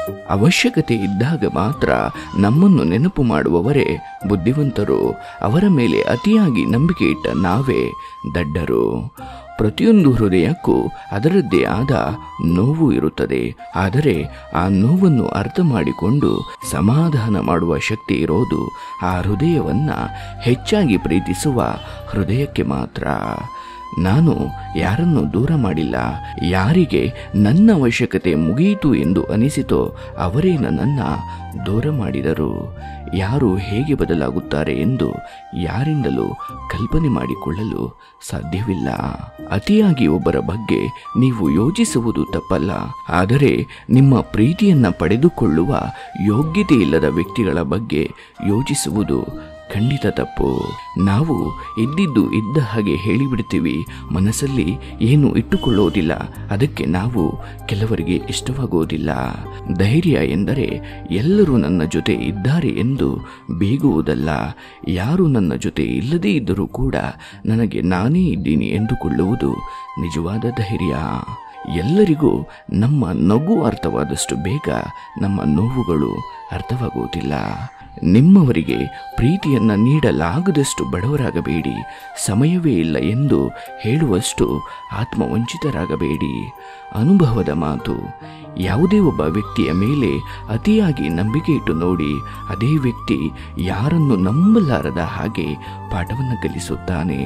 ಅವಶ್ಯಕತೆ ಇದ್ದಾಗ ಮಾತ್ರ ನಮ್ಮನ್ನು ನೆನಪು ಮಾಡುವವರೇ ಬುದ್ಧಿವಂತರು ಅವರ ಮೇಲೆ ಅತಿಯಾಗಿ ನಂಬಿಕೆ ಇಟ್ಟ ನಾವೇ ದಡ್ಡರು ಪ್ರತಿಯೊಂದು ಹೃದಯಕ್ಕೂ ಅದರದ್ದೇ ಆದ ನೋವು ಇರುತ್ತದೆ ಆದರೆ ಆ ನೋವನ್ನು ಅರ್ಥ ಮಾಡಿಕೊಂಡು ಸಮಾಧಾನ ಮಾಡುವ ಶಕ್ತಿ ಇರೋದು ಆ ಹೃದಯವನ್ನ ಹೆಚ್ಚಾಗಿ ಪ್ರೀತಿಸುವ ಹೃದಯಕ್ಕೆ ಮಾತ್ರ ನಾನು ಯಾರನ್ನು ದೂರ ಮಾಡಿಲ್ಲ ಯಾರಿಗೆ ನನ್ನ ಅವಶ್ಯಕತೆ ಮುಗಿಯಿತು ಎಂದು ಅನಿಸಿತೋ ಅವರೇ ನನ್ನನ್ನು ದೂರ ಮಾಡಿದರು ಯಾರು ಹೇಗೆ ಬದಲಾಗುತ್ತಾರೆ ಎಂದು ಯಾರಿಂದಲೂ ಕಲ್ಪನೆ ಮಾಡಿಕೊಳ್ಳಲು ಸಾಧ್ಯವಿಲ್ಲ ಅತಿಯಾಗಿ ಒಬ್ಬರ ಬಗ್ಗೆ ನೀವು ಯೋಚಿಸುವುದು ತಪ್ಪಲ್ಲ ಆದರೆ ನಿಮ್ಮ ಪ್ರೀತಿಯನ್ನ ಪಡೆದುಕೊಳ್ಳುವ ಯೋಗ್ಯತೆ ಇಲ್ಲದ ವ್ಯಕ್ತಿಗಳ ಬಗ್ಗೆ ಯೋಚಿಸುವುದು ಖಂಡಿತ ತಪ್ಪು ನಾವು ಇದ್ದಿದ್ದು ಇದ್ದ ಹಾಗೆ ಹೇಳಿಬಿಡ್ತೀವಿ ಮನಸ್ಸಲ್ಲಿ ಏನು ಇಟ್ಟುಕೊಳ್ಳೋದಿಲ್ಲ ಅದಕ್ಕೆ ನಾವು ಕೆಲವರಿಗೆ ಇಷ್ಟವಾಗೋದಿಲ್ಲ ಧೈರ್ಯ ಎಂದರೆ ಎಲ್ಲರೂ ನನ್ನ ಜೊತೆ ಇದ್ದಾರೆ ಎಂದು ಬೀಗುವುದಲ್ಲ ಯಾರು ನನ್ನ ಜೊತೆ ಇಲ್ಲದೇ ಇದ್ದರೂ ಕೂಡ ನನಗೆ ನಾನೇ ಇದ್ದೀನಿ ಎಂದುಕೊಳ್ಳುವುದು ನಿಜವಾದ ಧೈರ್ಯ ಎಲ್ಲರಿಗೂ ನಮ್ಮ ನಗು ಅರ್ಥವಾದಷ್ಟು ಬೇಗ ನಮ್ಮ ನೋವುಗಳು ಅರ್ಥವಾಗುವುದಿಲ್ಲ ನಿಮ್ಮವರಿಗೆ ಪ್ರೀತಿಯನ್ನ ನೀಡಲಾಗದಷ್ಟು ಬಡವರಾಗಬೇಡಿ ಸಮಯವೇ ಇಲ್ಲ ಎಂದು ಹೇಳುವಷ್ಟು ಆತ್ಮವಂಚಿತರಾಗಬೇಡಿ ಅನುಭವದ ಮಾತು ಯಾವುದೇ ಒಬ್ಬ ವ್ಯಕ್ತಿಯ ಮೇಲೆ ಅತಿಯಾಗಿ ನಂಬಿಕೆ ಇಟ್ಟು ನೋಡಿ ಅದೇ ವ್ಯಕ್ತಿ ಯಾರನ್ನು ನಂಬಲಾರದ ಹಾಗೆ ಪಾಠವನ್ನು ಕಲಿಸುತ್ತಾನೆ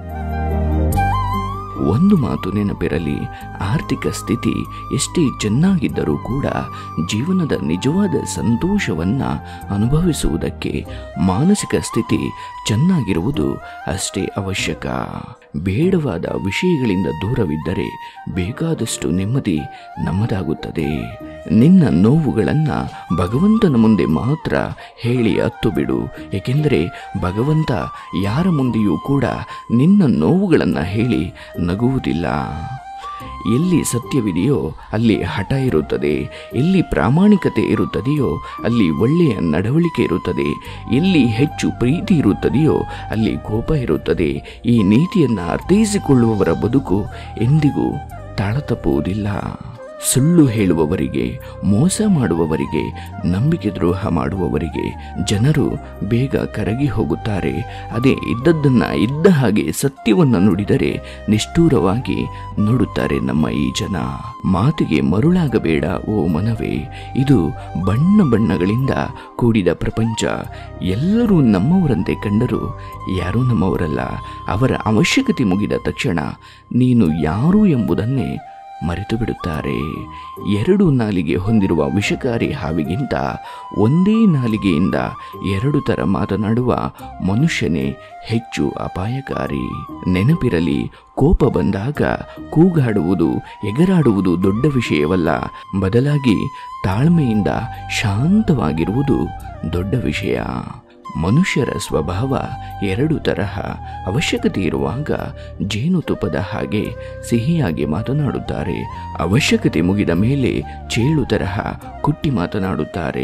ಒಂದು ಮಾತು ನೆನಪಿರಲಿ ಆರ್ಥಿಕ ಸ್ಥಿತಿ ಎಷ್ಟೇ ಚೆನ್ನಾಗಿದ್ದರೂ ಕೂಡ ಜೀವನದ ನಿಜವಾದ ಸಂತೋಷವನ್ನ ಅನುಭವಿಸುವುದಕ್ಕೆ ಮಾನಸಿಕ ಸ್ಥಿತಿ ಚೆನ್ನಾಗಿರುವುದು ಅಷ್ಟೇ ಅವಶ್ಯಕ ಬೇಡವಾದ ವಿಷಯಗಳಿಂದ ದೂರವಿದ್ದರೆ ಬೇಕಾದಷ್ಟು ನೆಮ್ಮದಿ ನಮ್ಮದಾಗುತ್ತದೆ ನಿನ್ನ ನೋವುಗಳನ್ನು ಭಗವಂತನ ಮುಂದೆ ಮಾತ್ರ ಹೇಳಿ ಹತ್ತು ಬಿಡು ಏಕೆಂದರೆ ಭಗವಂತ ಯಾರ ಮುಂದೆಯೂ ಕೂಡ ನಿನ್ನ ನೋವುಗಳನ್ನು ಹೇಳಿ ನಗುವುದಿಲ್ಲ ಎಲ್ಲಿ ಸತ್ಯವಿದೆಯೋ ಅಲ್ಲಿ ಹಠ ಇರುತ್ತದೆ ಎಲ್ಲಿ ಪ್ರಾಮಾಣಿಕತೆ ಇರುತ್ತದೆಯೋ ಅಲ್ಲಿ ಒಳ್ಳೆಯ ನಡವಳಿಕೆ ಇರುತ್ತದೆ ಎಲ್ಲಿ ಹೆಚ್ಚು ಪ್ರೀತಿ ಇರುತ್ತದೆಯೋ ಅಲ್ಲಿ ಕೋಪ ಇರುತ್ತದೆ ಈ ನೀತಿಯನ್ನು ಅರ್ಥೈಸಿಕೊಳ್ಳುವವರ ಬದುಕು ಎಂದಿಗೂ ತಾಳತಪ್ಪುವುದಿಲ್ಲ ಸುಳ್ಳು ಹೇಳುವವರಿಗೆ ಮೋಸ ಮಾಡುವವರಿಗೆ ನಂಬಿಕೆ ದ್ರೋಹ ಮಾಡುವವರಿಗೆ ಜನರು ಬೇಗ ಕರಗಿ ಹೋಗುತ್ತಾರೆ ಅದೇ ಇದ್ದದ್ದನ್ನ ಇದ್ದ ಹಾಗೆ ಸತ್ಯವನ್ನ ನುಡಿದರೆ ನಿಷ್ಠೂರವಾಗಿ ನೋಡುತ್ತಾರೆ ನಮ್ಮ ಈ ಜನ ಮಾತಿಗೆ ಮರುಳಾಗಬೇಡ ಓ ಮನವೇ ಇದು ಬಣ್ಣ ಬಣ್ಣಗಳಿಂದ ಕೂಡಿದ ಪ್ರಪಂಚ ಎಲ್ಲರೂ ನಮ್ಮವರಂತೆ ಕಂಡರೂ ಯಾರೂ ನಮ್ಮವರಲ್ಲ ಅವರ ಅವಶ್ಯಕತೆ ಮುಗಿದ ತಕ್ಷಣ ನೀನು ಯಾರು ಎಂಬುದನ್ನೇ ಮರೆತು ಬಿಡುತ್ತಾರೆ ಎರಡು ನಾಲಿಗೆ ಹೊಂದಿರುವ ವಿಷಕಾರಿ ಹಾವಿಗಿಂತ ಒಂದೇ ನಾಲಿಗೆಯಿಂದ ಎರಡು ಥರ ಮಾತನಾಡುವ ಮನುಷ್ಯನೇ ಹೆಚ್ಚು ಅಪಾಯಕಾರಿ ನೆನಪಿರಲಿ ಕೋಪ ಬಂದಾಗ ಕೂಗಾಡುವುದು ಎಗರಾಡುವುದು ದೊಡ್ಡ ವಿಷಯವಲ್ಲ ಬದಲಾಗಿ ತಾಳ್ಮೆಯಿಂದ ಶಾಂತವಾಗಿರುವುದು ದೊಡ್ಡ ವಿಷಯ ಮನುಷ್ಯರ ಸ್ವಭಾವ ಎರಡು ತರಹ ಅವಶ್ಯಕತೆ ಇರುವಾಗ ಜೇನುತುಪ್ಪದ ಹಾಗೆ ಸಿಹಿಯಾಗಿ ಮಾತನಾಡುತ್ತಾರೆ ಅವಶ್ಯಕತೆ ಮುಗಿದ ಮೇಲೆ ಚೇಳು ತರಹ ಕುಟ್ಟಿ ಮಾತನಾಡುತ್ತಾರೆ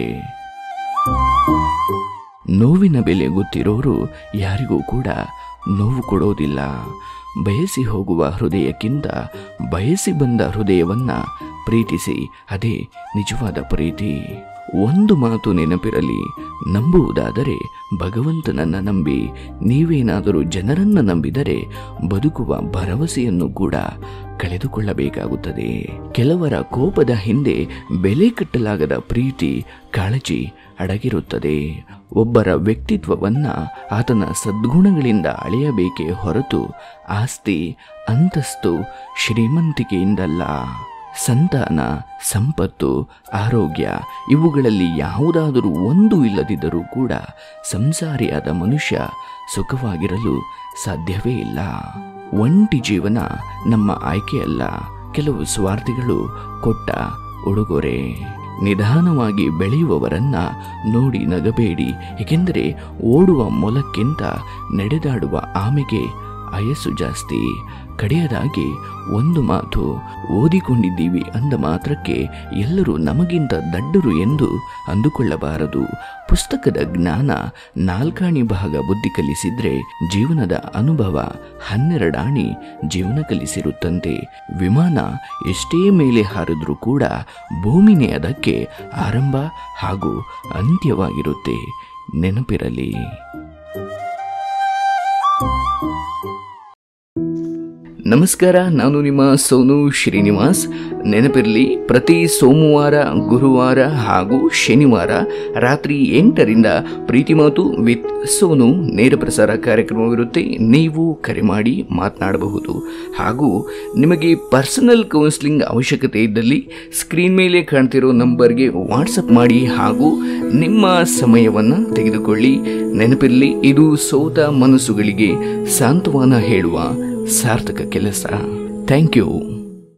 ನೋವಿನ ಬೆಲೆ ಗೊತ್ತಿರೋರು ಯಾರಿಗೂ ಕೂಡ ನೋವು ಕೊಡೋದಿಲ್ಲ ಬಯಸಿ ಹೋಗುವ ಹೃದಯಕ್ಕಿಂತ ಬಯಸಿ ಬಂದ ಹೃದಯವನ್ನ ಪ್ರೀತಿಸಿ ಅದೇ ನಿಜವಾದ ಪ್ರೀತಿ ಒಂದು ಮಾತು ನೆನಪಿರಲಿ ನಂಬುವುದಾದರೆ ಭಗವಂತನನ್ನ ನಂಬಿ ನೀವೇನಾದರೂ ಜನರನ್ನ ನಂಬಿದರೆ ಬದುಕುವ ಭರವಸೆಯನ್ನು ಕೂಡ ಕಳೆದುಕೊಳ್ಳಬೇಕಾಗುತ್ತದೆ ಕೆಲವರ ಕೋಪದ ಹಿಂದೆ ಬೆಲೆ ಕಟ್ಟಲಾಗದ ಪ್ರೀತಿ ಕಾಳಜಿ ಅಡಗಿರುತ್ತದೆ ಒಬ್ಬರ ವ್ಯಕ್ತಿತ್ವವನ್ನ ಆತನ ಸದ್ಗುಣಗಳಿಂದ ಅಳೆಯಬೇಕೇ ಹೊರತು ಆಸ್ತಿ ಅಂತಸ್ತು ಶ್ರೀಮಂತಿಕೆಯಿಂದಲ್ಲ ಸಂತಾನ ಸಂಪತ್ತು ಆರೋಗ್ಯ ಇವುಗಳಲ್ಲಿ ಯಾವುದಾದರೂ ಒಂದು ಇಲ್ಲದಿದ್ದರೂ ಕೂಡ ಸಂಸಾರಿಯಾದ ಮನುಷ್ಯ ಸುಖವಾಗಿರಲು ಸಾಧ್ಯವೇ ಇಲ್ಲ ಒಂಟಿ ಜೀವನ ನಮ್ಮ ಆಯ್ಕೆಯಲ್ಲ ಕೆಲವು ಸ್ವಾರ್ಥಿಗಳು ಕೊಟ್ಟ ಉಡುಗೊರೆ ನಿಧಾನವಾಗಿ ಬೆಳೆಯುವವರನ್ನ ನೋಡಿ ನಗಬೇಡಿ ಏಕೆಂದರೆ ಓಡುವ ಮೊಲಕ್ಕಿಂತ ನಡೆದಾಡುವ ಆಮೆಗೆ ಆಯಸ್ಸು ಜಾಸ್ತಿ ಕಡೆಯದಾಗಿ ಒಂದು ಮಾತು ಓದಿಕೊಂಡಿದ್ದೀವಿ ಅಂದ ಮಾತ್ರಕ್ಕೆ ಎಲ್ಲರೂ ನಮಗಿಂತ ದಡ್ಡರು ಎಂದು ಅಂದುಕೊಳ್ಳಬಾರದು ಪುಸ್ತಕದ ಜ್ಞಾನ ನಾಲ್ಕಾಣಿ ಭಾಗ ಬುದ್ಧಿ ಕಲಿಸಿದ್ರೆ ಜೀವನದ ಅನುಭವ ಹನ್ನೆರಡಾಣಿ ಜೀವನ ಕಲಿಸಿರುತ್ತಂತೆ ವಿಮಾನ ಎಷ್ಟೇ ಮೇಲೆ ಹಾರಿದ್ರೂ ಕೂಡ ಭೂಮಿನೇ ಅದಕ್ಕೆ ಆರಂಭ ಹಾಗೂ ಅಂತ್ಯವಾಗಿರುತ್ತೆ ನೆನಪಿರಲಿ ನಮಸ್ಕಾರ ನಾನು ನಿಮ್ಮ ಸೋನು ಶ್ರೀನಿವಾಸ್ ನೆನಪಿರಲಿ ಪ್ರತಿ ಸೋಮವಾರ ಗುರುವಾರ ಹಾಗೂ ಶನಿವಾರ ರಾತ್ರಿ ಎಂಟರಿಂದ ಪ್ರೀತಿ ಮಾತು ವಿತ್ ಸೋನು ನೇರ ಪ್ರಸಾರ ಕಾರ್ಯಕ್ರಮವಿರುತ್ತೆ ನೀವು ಕರೆ ಮಾಡಿ ಮಾತನಾಡಬಹುದು ಹಾಗೂ ನಿಮಗೆ ಪರ್ಸನಲ್ ಕೌನ್ಸಿಲಿಂಗ್ ಅವಶ್ಯಕತೆ ಇದ್ದಲ್ಲಿ ಸ್ಕ್ರೀನ್ ಮೇಲೆ ಕಾಣ್ತಿರೋ ನಂಬರ್ಗೆ ವಾಟ್ಸಪ್ ಮಾಡಿ ಹಾಗೂ ನಿಮ್ಮ ಸಮಯವನ್ನು ತೆಗೆದುಕೊಳ್ಳಿ ನೆನಪಿರಲಿ ಇದು ಸೋತ ಮನಸ್ಸುಗಳಿಗೆ ಸಾಂತ್ವನ ಹೇಳುವ ಸಾರ್ಥಕ ಕೆಲಸ ಥ್ಯಾಂಕ್ ಯು